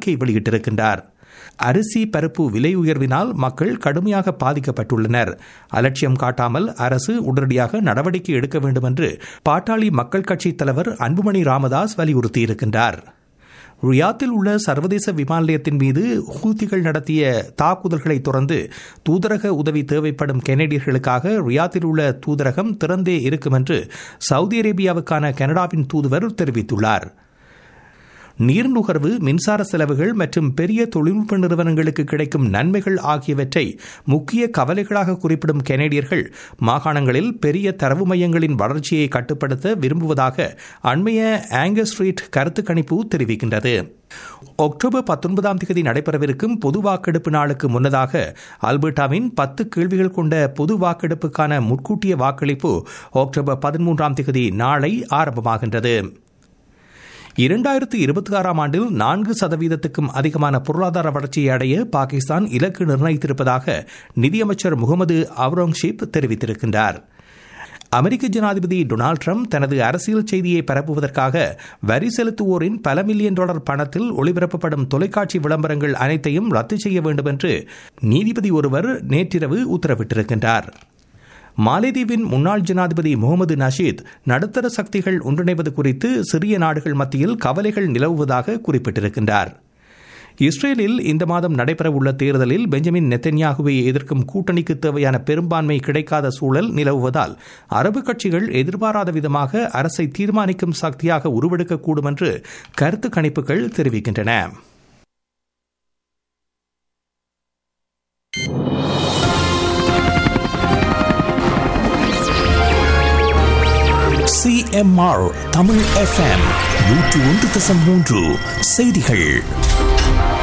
அறிக்கை வெளியிட்டிருக்கின்றார் அரிசி பருப்பு விலை உயர்வினால் மக்கள் கடுமையாக பாதிக்கப்பட்டுள்ளனர் அலட்சியம் காட்டாமல் அரசு உடனடியாக நடவடிக்கை எடுக்க வேண்டும் என்று பாட்டாளி மக்கள் கட்சி தலைவர் அன்புமணி ராமதாஸ் வலியுறுத்தியிருக்கின்றார் ரியாத்தில் உள்ள சர்வதேச விமான நிலையத்தின் மீது ஹூத்திகள் நடத்திய தாக்குதல்களை தொடர்ந்து தூதரக உதவி தேவைப்படும் கெனடியர்களுக்காக ரியாத்தில் உள்ள தூதரகம் திறந்தே இருக்கும் என்று சவுதி அரேபியாவுக்கான கனடாவின் தூதுவர் தெரிவித்துள்ளார் நீர் நுகர்வு மின்சார செலவுகள் மற்றும் பெரிய தொழில்நுட்ப நிறுவனங்களுக்கு கிடைக்கும் நன்மைகள் ஆகியவற்றை முக்கிய கவலைகளாக குறிப்பிடும் கெனடியர்கள் மாகாணங்களில் பெரிய தரவு மையங்களின் வளர்ச்சியை கட்டுப்படுத்த விரும்புவதாக அண்மைய ஆங்கர் ஸ்ட்ரீட் கருத்து கணிப்பு தெரிவிக்கின்றது அக்டோபர் பத்தொன்பதாம் தேதி நடைபெறவிருக்கும் பொது வாக்கெடுப்பு நாளுக்கு முன்னதாக அல்பர்டாவின் பத்து கேள்விகள் கொண்ட பொது வாக்கெடுப்புக்கான முன்கூட்டிய வாக்களிப்பு அக்டோபர் பதிமூன்றாம் தேதி நாளை ஆரம்பமாகின்றது இரண்டாயிரத்து இருபத்தி ஆறாம் ஆண்டில் நான்கு சதவீதத்துக்கும் அதிகமான பொருளாதார வளர்ச்சியை அடைய பாகிஸ்தான் இலக்கு நிர்ணயித்திருப்பதாக நிதியமைச்சர் முகமது அவுரங்ஷீப் தெரிவித்திருக்கின்றார் அமெரிக்க ஜனாதிபதி டொனால்டு ட்ரம்ப் தனது அரசியல் செய்தியை பரப்புவதற்காக வரி செலுத்துவோரின் பல மில்லியன் டாலர் பணத்தில் ஒளிபரப்பப்படும் தொலைக்காட்சி விளம்பரங்கள் அனைத்தையும் ரத்து செய்ய வேண்டும் என்று நீதிபதி ஒருவர் நேற்றிரவு உத்தரவிட்டிருக்கின்றார் மாலைதீவின் முன்னாள் ஜனாதிபதி முகமது நஷீத் நடுத்தர சக்திகள் ஒன்றிணைவது குறித்து சிறிய நாடுகள் மத்தியில் கவலைகள் நிலவுவதாக குறிப்பிட்டிருக்கின்றார் இஸ்ரேலில் இந்த மாதம் நடைபெறவுள்ள தேர்தலில் பெஞ்சமின் நெத்தன்யாகுவை எதிர்க்கும் கூட்டணிக்கு தேவையான பெரும்பான்மை கிடைக்காத சூழல் நிலவுவதால் அரபு கட்சிகள் எதிர்பாராத விதமாக அரசை தீர்மானிக்கும் சக்தியாக உருவெடுக்கக்கூடும் என்று கருத்து கணிப்புகள் தெரிவிக்கின்றன சிஎம்ஆர் தமிழ் எஃப்எம் நூற்று ஒன்று தசம் மூன்று செய்திகள்